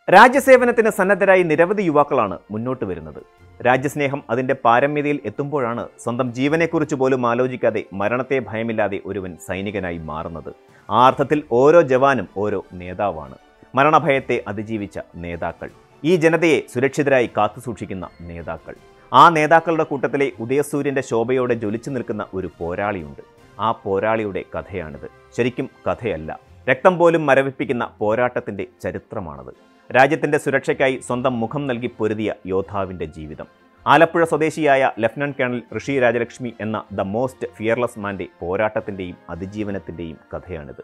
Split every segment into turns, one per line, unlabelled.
രാജ്യസേവനത്തിന് സന്നദ്ധരായി നിരവധി യുവാക്കളാണ് മുന്നോട്ട് വരുന്നത് രാജ്യസ്നേഹം അതിന്റെ പാരമ്യതയിൽ എത്തുമ്പോഴാണ് സ്വന്തം ജീവനെക്കുറിച്ച് പോലും ആലോചിക്കാതെ മരണത്തെ ഭയമില്ലാതെ ഒരുവൻ സൈനികനായി മാറുന്നത് ആ അർത്ഥത്തിൽ ഓരോ ജവാനും ഓരോ നേതാവാണ് മരണഭയത്തെ അതിജീവിച്ച നേതാക്കൾ ഈ ജനതയെ സുരക്ഷിതരായി കാത്തുസൂക്ഷിക്കുന്ന നേതാക്കൾ ആ നേതാക്കളുടെ കൂട്ടത്തിലെ ഉദയസൂര്യന്റെ ശോഭയോടെ ജ്വലിച്ചു നിൽക്കുന്ന ഒരു പോരാളിയുണ്ട് ആ പോരാളിയുടെ കഥയാണിത് ശരിക്കും കഥയല്ല രക്തം പോലും മരവിപ്പിക്കുന്ന പോരാട്ടത്തിന്റെ ചരിത്രമാണത് രാജ്യത്തിന്റെ സുരക്ഷയ്ക്കായി സ്വന്തം മുഖം നൽകി പൊരുതിയ യോദ്ധാവിന്റെ ജീവിതം ആലപ്പുഴ സ്വദേശിയായ ലഫ്റ്റനന്റ് കേണൽ ഋഷി രാജലക്ഷ്മി എന്ന ദ മോസ്റ്റ് ഫിയർലെസ് മാന്റെ പോരാട്ടത്തിന്റെയും അതിജീവനത്തിന്റെയും കഥയാണിത്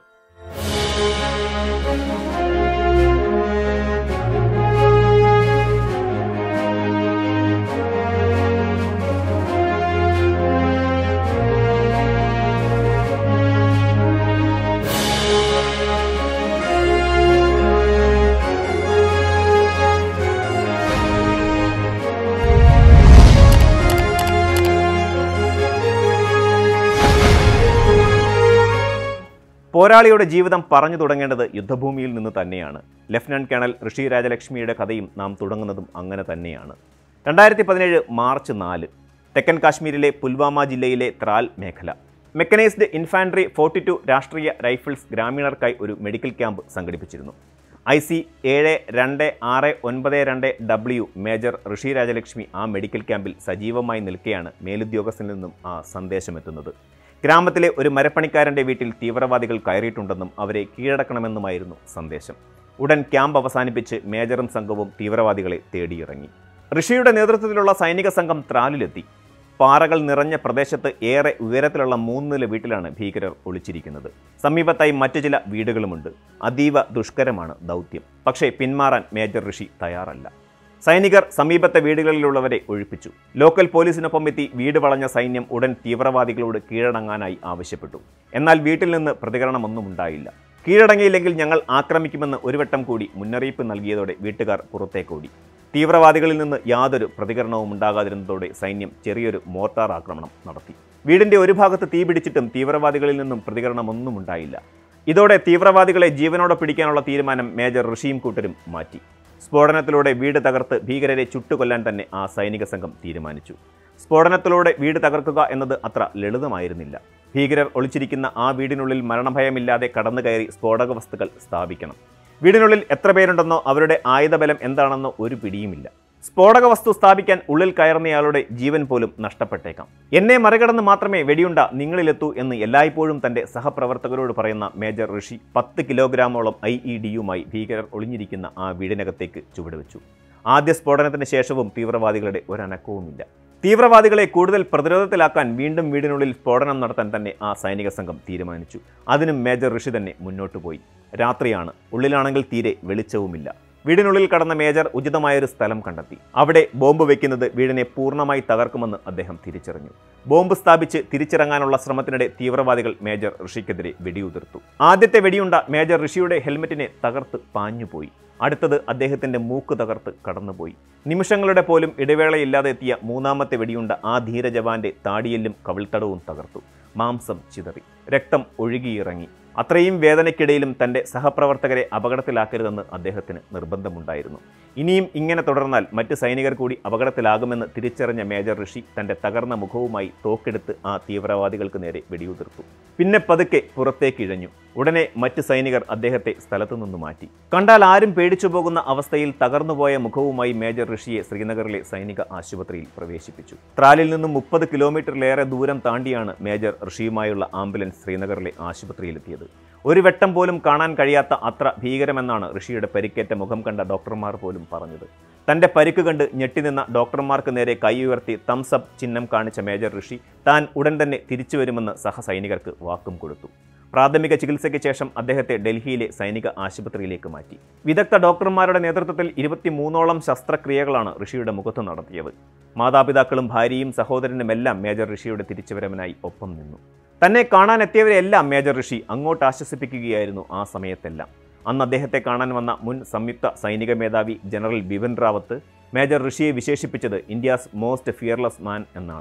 പോരാളിയുടെ ജീവിതം പറഞ്ഞു തുടങ്ങേണ്ടത് യുദ്ധഭൂമിയിൽ നിന്ന് തന്നെയാണ് ലഫ്റ്റനന്റ് കേണൽ ഋഷി രാജലക്ഷ്മിയുടെ കഥയും നാം തുടങ്ങുന്നതും അങ്ങനെ തന്നെയാണ് രണ്ടായിരത്തി പതിനേഴ് മാർച്ച് നാല് തെക്കൻ കാശ്മീരിലെ പുൽവാമ ജില്ലയിലെ ത്രാൽ മേഖല mechanised infantry forty two Rashtriya Rifles ഗ്രാമീണർക്കായി ഒരു മെഡിക്കൽ ക്യാമ്പ് സംഘടിപ്പിച്ചിരുന്നു ഐ സി ഏഴ് രണ്ട് ആറ് ഒൻപത് രണ്ട് ഡബ്ല്യു മേജർ ഋഷി രാജലക്ഷ്മി ആ മെഡിക്കൽ ക്യാമ്പിൽ സജീവമായി നിൽക്കെയാണ് മേലുദ്യോഗസ്ഥനിൽ നിന്നും ആ സന്ദേശമെത്തുന്നത് ഗ്രാമത്തിലെ ഒരു മരപ്പണിക്കാരന്റെ വീട്ടിൽ തീവ്രവാദികൾ കയറിയിട്ടുണ്ടെന്നും അവരെ കീഴടക്കണമെന്നുമായിരുന്നു സന്ദേശം ഉടൻ ക്യാമ്പ് അവസാനിപ്പിച്ച് മേജറും സംഘവും തീവ്രവാദികളെ തേടിയിറങ്ങി ഋഷിയുടെ നേതൃത്വത്തിലുള്ള സൈനിക സംഘം ത്രാലിലെത്തി പാറകൾ നിറഞ്ഞ പ്രദേശത്ത് ഏറെ ഉയരത്തിലുള്ള മൂന്ന് നില വീട്ടിലാണ് ഭീകരർ ഒളിച്ചിരിക്കുന്നത് സമീപത്തായി മറ്റു ചില വീടുകളുമുണ്ട് അതീവ ദുഷ്കരമാണ് ദൗത്യം പക്ഷേ പിന്മാറാൻ മേജർ ഋഷി തയ്യാറല്ല സൈനികർ സമീപത്തെ വീടുകളിലുള്ളവരെ ഒഴിപ്പിച്ചു ലോക്കൽ പോലീസിനൊപ്പം എത്തി വീട് വളഞ്ഞ സൈന്യം ഉടൻ തീവ്രവാദികളോട് കീഴടങ്ങാനായി ആവശ്യപ്പെട്ടു എന്നാൽ വീട്ടിൽ നിന്ന് പ്രതികരണമൊന്നും ഉണ്ടായില്ല കീഴടങ്ങിയില്ലെങ്കിൽ ഞങ്ങൾ ആക്രമിക്കുമെന്ന് ഒരു വട്ടം കൂടി മുന്നറിയിപ്പ് നൽകിയതോടെ വീട്ടുകാർ പുറത്തേക്കോടി തീവ്രവാദികളിൽ നിന്ന് യാതൊരു പ്രതികരണവും ഉണ്ടാകാതിരുന്നതോടെ സൈന്യം ചെറിയൊരു മോർട്ടാർ ആക്രമണം നടത്തി വീടിന്റെ ഒരു ഭാഗത്ത് തീ പിടിച്ചിട്ടും തീവ്രവാദികളിൽ നിന്നും പ്രതികരണമൊന്നും ഉണ്ടായില്ല ഇതോടെ തീവ്രവാദികളെ ജീവനോടെ പിടിക്കാനുള്ള തീരുമാനം മേജർ ഋഷിയും കൂട്ടരും മാറ്റി സ്ഫോടനത്തിലൂടെ വീട് തകർത്ത് ഭീകരരെ ചുട്ടുകൊല്ലാൻ തന്നെ ആ സൈനിക സംഘം തീരുമാനിച്ചു സ്ഫോടനത്തിലൂടെ വീട് തകർക്കുക എന്നത് അത്ര ലളിതമായിരുന്നില്ല ഭീകരർ ഒളിച്ചിരിക്കുന്ന ആ വീടിനുള്ളിൽ മരണഭയമില്ലാതെ കടന്നു കയറി സ്ഫോടക വസ്തുക്കൾ സ്ഥാപിക്കണം വീടിനുള്ളിൽ എത്ര പേരുണ്ടെന്നോ അവരുടെ ആയുധബലം എന്താണെന്നോ ഒരു പിടിയുമില്ല സ്ഫോടക വസ്തു സ്ഥാപിക്കാൻ ഉള്ളിൽ കയറുന്നയാളുടെ ജീവൻ പോലും നഷ്ടപ്പെട്ടേക്കാം എന്നെ മറികടന്ന് മാത്രമേ വെടിയുണ്ട നിങ്ങളിലെത്തൂ എന്ന് എല്ലായ്പ്പോഴും തന്റെ സഹപ്രവർത്തകരോട് പറയുന്ന മേജർ ഋഷി പത്ത് കിലോഗ്രാമോളം ഐ ഇ ഡിയുമായി ഭീകരർ ഒളിഞ്ഞിരിക്കുന്ന ആ വീടിനകത്തേക്ക് ചുവടുവെച്ചു ആദ്യ സ്ഫോടനത്തിന് ശേഷവും തീവ്രവാദികളുടെ ഒരനക്കവുമില്ല തീവ്രവാദികളെ കൂടുതൽ പ്രതിരോധത്തിലാക്കാൻ വീണ്ടും വീടിനുള്ളിൽ സ്ഫോടനം നടത്താൻ തന്നെ ആ സൈനിക സംഘം തീരുമാനിച്ചു അതിനും മേജർ ഋഷി തന്നെ മുന്നോട്ടു പോയി രാത്രിയാണ് ഉള്ളിലാണെങ്കിൽ തീരെ വെളിച്ചവുമില്ല വീടിനുള്ളിൽ കടന്ന മേജർ ഉചിതമായൊരു സ്ഥലം കണ്ടെത്തി അവിടെ ബോംബ് വെക്കുന്നത് വീടിനെ പൂർണ്ണമായി തകർക്കുമെന്ന് അദ്ദേഹം തിരിച്ചറിഞ്ഞു ബോംബ് സ്ഥാപിച്ച് തിരിച്ചിറങ്ങാനുള്ള ശ്രമത്തിനിടെ തീവ്രവാദികൾ മേജർ ഋഷിക്കെതിരെ വെടിയുതിർത്തു ആദ്യത്തെ വെടിയുണ്ട മേജർ ഋഷിയുടെ ഹെൽമെറ്റിനെ തകർത്ത് പാഞ്ഞുപോയി അടുത്തത് അദ്ദേഹത്തിന്റെ മൂക്ക് തകർത്ത് കടന്നുപോയി നിമിഷങ്ങളുടെ പോലും ഇടവേളയില്ലാതെ എത്തിയ മൂന്നാമത്തെ വെടിയുണ്ട ആ ധീര ജവാന്റെ താടിയെല്ലും കവിൾത്തടവും തകർത്തു മാംസം ചിതറി രക്തം ഒഴുകിയിറങ്ങി അത്രയും വേദനയ്ക്കിടയിലും തൻ്റെ സഹപ്രവർത്തകരെ അപകടത്തിലാക്കരുതെന്ന് അദ്ദേഹത്തിന് നിർബന്ധമുണ്ടായിരുന്നു ഇനിയും ഇങ്ങനെ തുടർന്നാൽ മറ്റ് സൈനികർ കൂടി അപകടത്തിലാകുമെന്ന് തിരിച്ചറിഞ്ഞ മേജർ ഋഷി തൻ്റെ തകർന്ന മുഖവുമായി തോക്കെടുത്ത് ആ തീവ്രവാദികൾക്ക് നേരെ വെടിയുതിർത്തു പിന്നെ പതുക്കെ പുറത്തേക്ക് ഇഴഞ്ഞു ഉടനെ മറ്റ് സൈനികർ അദ്ദേഹത്തെ സ്ഥലത്തു നിന്ന് മാറ്റി കണ്ടാൽ ആരും പേടിച്ചു പോകുന്ന അവസ്ഥയിൽ തകർന്നുപോയ മുഖവുമായി മേജർ ഋഷിയെ ശ്രീനഗറിലെ സൈനിക ആശുപത്രിയിൽ പ്രവേശിപ്പിച്ചു ത്രാലിൽ നിന്നും മുപ്പത് കിലോമീറ്ററിലേറെ ദൂരം താണ്ടിയാണ് മേജർ ഋഷിയുമായുള്ള ആംബുലൻസ് ശ്രീനഗറിലെ ആശുപത്രിയിലെത്തിയത് ഒരു വെട്ടം പോലും കാണാൻ കഴിയാത്ത അത്ര ഭീകരമെന്നാണ് ഋഷിയുടെ പരിക്കേറ്റ മുഖം കണ്ട ഡോക്ടർമാർ പോലും പറഞ്ഞത് തന്റെ പരിക്ക് കണ്ട് ഞെട്ടിനിന്ന ഡോക്ടർമാർക്ക് നേരെ കൈ ഉയർത്തി തംസ് അപ്പ് ചിഹ്നം കാണിച്ച മേജർ ഋഷി താൻ ഉടൻ തന്നെ തിരിച്ചു വരുമെന്ന് സഹസൈനികർക്ക് വാക്കും കൊടുത്തു പ്രാഥമിക ചികിത്സയ്ക്ക് ശേഷം അദ്ദേഹത്തെ ഡൽഹിയിലെ സൈനിക ആശുപത്രിയിലേക്ക് മാറ്റി വിദഗ്ധ ഡോക്ടർമാരുടെ നേതൃത്വത്തിൽ ഇരുപത്തിമൂന്നോളം ശസ്ത്രക്രിയകളാണ് ഋഷിയുടെ മുഖത്ത് നടത്തിയത് മാതാപിതാക്കളും ഭാര്യയും സഹോദരനുമെല്ലാം മേജർ ഋഷിയുടെ തിരിച്ചുവരവിനായി ഒപ്പം നിന്നു തന്നെ കാണാനെത്തിയവരെല്ലാം മേജർ ഋഷി അങ്ങോട്ട് ആശ്വസിപ്പിക്കുകയായിരുന്നു ആ സമയത്തെല്ലാം അന്ന് അദ്ദേഹത്തെ കാണാൻ വന്ന മുൻ സംയുക്ത സൈനിക മേധാവി ജനറൽ ബിപിൻ റാവത്ത് മേജർ ഋഷിയെ വിശേഷിപ്പിച്ചത് ഇന്ത്യാസ് മോസ്റ്റ് ഫിയർലെസ് മാൻ എന്നാണ്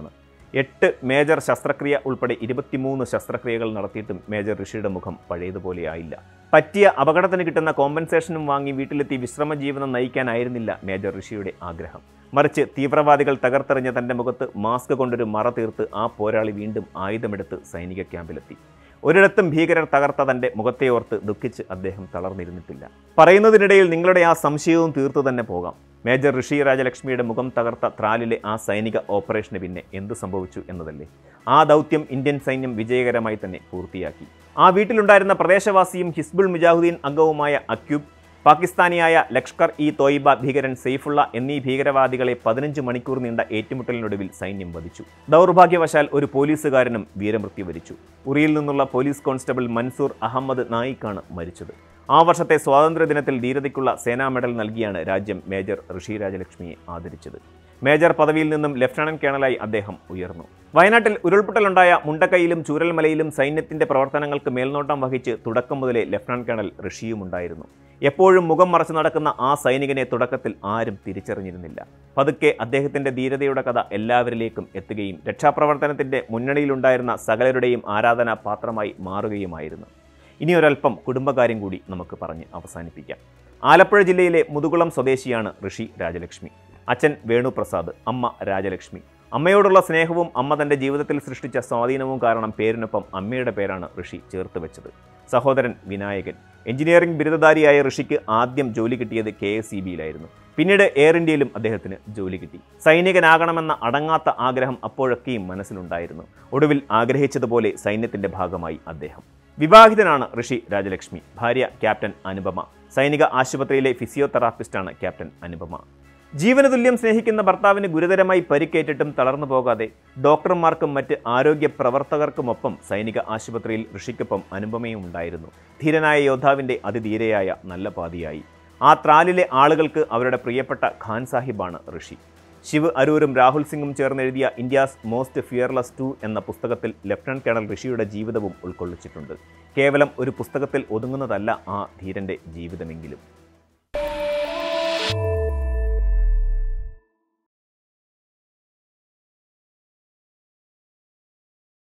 എട്ട് മേജർ ശസ്ത്രക്രിയ ഉൾപ്പെടെ ഇരുപത്തിമൂന്ന് ശസ്ത്രക്രിയകൾ നടത്തിയിട്ടും മേജർ ഋഷിയുടെ മുഖം പഴയതുപോലെ ആയില്ല പറ്റിയ അപകടത്തിന് കിട്ടുന്ന കോമ്പൻസേഷനും വാങ്ങി വീട്ടിലെത്തി വിശ്രമ ജീവിതം നയിക്കാനായിരുന്നില്ല മേജർ ഋഷിയുടെ ആഗ്രഹം മറിച്ച് തീവ്രവാദികൾ തകർത്തെറിഞ്ഞ തന്റെ മുഖത്ത് മാസ്ക് കൊണ്ടൊരു മറ തീർത്ത് ആ പോരാളി വീണ്ടും ആയുധമെടുത്ത് സൈനിക ക്യാമ്പിലെത്തി ഒരിടത്തും ഭീകരർ തകർത്ത തന്റെ മുഖത്തെ ഓർത്ത് ദുഃഖിച്ച് അദ്ദേഹം തളർന്നിരുന്നിട്ടില്ല പറയുന്നതിനിടയിൽ നിങ്ങളുടെ ആ സംശയവും തീർത്തു തന്നെ പോകാം മേജർ ഋഷി രാജലക്ഷ്മിയുടെ മുഖം തകർത്ത ത്രാലിലെ ആ സൈനിക ഓപ്പറേഷന് പിന്നെ എന്ത് സംഭവിച്ചു എന്നതല്ലേ ആ ദൗത്യം ഇന്ത്യൻ സൈന്യം വിജയകരമായി തന്നെ പൂർത്തിയാക്കി ആ വീട്ടിലുണ്ടായിരുന്ന പ്രദേശവാസിയും ഹിസ്ബുൾ മുജാഹുദ്ദീൻ അംഗവുമായ അക്യൂബ് പാകിസ്ഥാനിയായ ലഷ്കർ ഇ തോയിബ ഭീകരൻ സെയ്ഫുള്ള എന്നീ ഭീകരവാദികളെ പതിനഞ്ച് മണിക്കൂർ നീണ്ട ഏറ്റുമുട്ടലിനൊടുവിൽ സൈന്യം വധിച്ചു ദൗർഭാഗ്യവശാൽ ഒരു പോലീസുകാരനും വീരമൃത്യു വരിച്ചു ഉറിയിൽ നിന്നുള്ള പോലീസ് കോൺസ്റ്റബിൾ മൻസൂർ അഹമ്മദ് നായിക്കാണ് മരിച്ചത് ആ വർഷത്തെ സ്വാതന്ത്ര്യദിനത്തിൽ ധീരതയ്ക്കുള്ള സേനാ മെഡൽ നൽകിയാണ് രാജ്യം മേജർ ഋഷി രാജലക്ഷ്മിയെ ആദരിച്ചത് മേജർ പദവിയിൽ നിന്നും ലഫ്റ്റനന്റ് കേണലായി അദ്ദേഹം ഉയർന്നു വയനാട്ടിൽ ഉരുൾപൊട്ടലുണ്ടായ മുണ്ടക്കൈയിലും ചൂരൽമലയിലും സൈന്യത്തിന്റെ പ്രവർത്തനങ്ങൾക്ക് മേൽനോട്ടം വഹിച്ച് തുടക്കം മുതലേ ലഫ്റ്റനന്റ് കേണൽ ഋഷിയും ഉണ്ടായിരുന്നു എപ്പോഴും മുഖം മറച്ചു നടക്കുന്ന ആ സൈനികനെ തുടക്കത്തിൽ ആരും തിരിച്ചറിഞ്ഞിരുന്നില്ല പതുക്കെ അദ്ദേഹത്തിന്റെ ധീരതയുടെ കഥ എല്ലാവരിലേക്കും എത്തുകയും രക്ഷാപ്രവർത്തനത്തിന്റെ മുന്നണിയിലുണ്ടായിരുന്ന സകലരുടെയും ആരാധനാ പാത്രമായി മാറുകയുമായിരുന്നു ഇനി ഒരല്പം കുടുംബകാര്യം കൂടി നമുക്ക് പറഞ്ഞ് അവസാനിപ്പിക്കാം ആലപ്പുഴ ജില്ലയിലെ മുതുകുളം സ്വദേശിയാണ് ഋഷി രാജലക്ഷ്മി അച്ഛൻ വേണുപ്രസാദ് അമ്മ രാജലക്ഷ്മി അമ്മയോടുള്ള സ്നേഹവും അമ്മ തൻ്റെ ജീവിതത്തിൽ സൃഷ്ടിച്ച സ്വാധീനവും കാരണം പേരിനൊപ്പം അമ്മയുടെ പേരാണ് ഋഷി ചേർത്ത് വെച്ചത് സഹോദരൻ വിനായകൻ എഞ്ചിനീയറിംഗ് ബിരുദധാരിയായ ഋഷിക്ക് ആദ്യം ജോലി കിട്ടിയത് കെ എസ് ഇ ബിയിലായിരുന്നു പിന്നീട് എയർ ഇന്ത്യയിലും അദ്ദേഹത്തിന് ജോലി കിട്ടി സൈനികനാകണമെന്ന അടങ്ങാത്ത ആഗ്രഹം അപ്പോഴൊക്കെയും മനസ്സിലുണ്ടായിരുന്നു ഒടുവിൽ ആഗ്രഹിച്ചതുപോലെ സൈന്യത്തിന്റെ ഭാഗമായി അദ്ദേഹം വിവാഹിതനാണ് ഋഷി രാജലക്ഷ്മി ഭാര്യ ക്യാപ്റ്റൻ അനുപമ സൈനിക ആശുപത്രിയിലെ ഫിസിയോതെറാപ്പിസ്റ്റാണ് ക്യാപ്റ്റൻ അനുപമ ജീവന തുല്യം സ്നേഹിക്കുന്ന ഭർത്താവിന് ഗുരുതരമായി പരിക്കേറ്റിട്ടും തളർന്നു പോകാതെ ഡോക്ടർമാർക്കും മറ്റ് ആരോഗ്യ പ്രവർത്തകർക്കുമൊപ്പം സൈനിക ആശുപത്രിയിൽ ഋഷിക്കൊപ്പം അനുപമയും ഉണ്ടായിരുന്നു ധീരനായ യോദ്ധാവിൻ്റെ അതിധീരയായ നല്ല പാതിയായി ആ ത്രാലിലെ ആളുകൾക്ക് അവരുടെ പ്രിയപ്പെട്ട ഖാൻ സാഹിബാണ് ഋഷി ശിവ് അരൂരും രാഹുൽ സിംഗും ചേർന്നെഴുതിയ ഇന്ത്യാസ് മോസ്റ്റ് ഫിയർലെസ് ടു എന്ന പുസ്തകത്തിൽ ലഫ്റ്റനന്റ് കേണൽ ഋഷിയുടെ ജീവിതവും ഉൾക്കൊള്ളിച്ചിട്ടുണ്ട് കേവലം ഒരു പുസ്തകത്തിൽ ഒതുങ്ങുന്നതല്ല ആ ധീരന്റെ ജീവിതമെങ്കിലും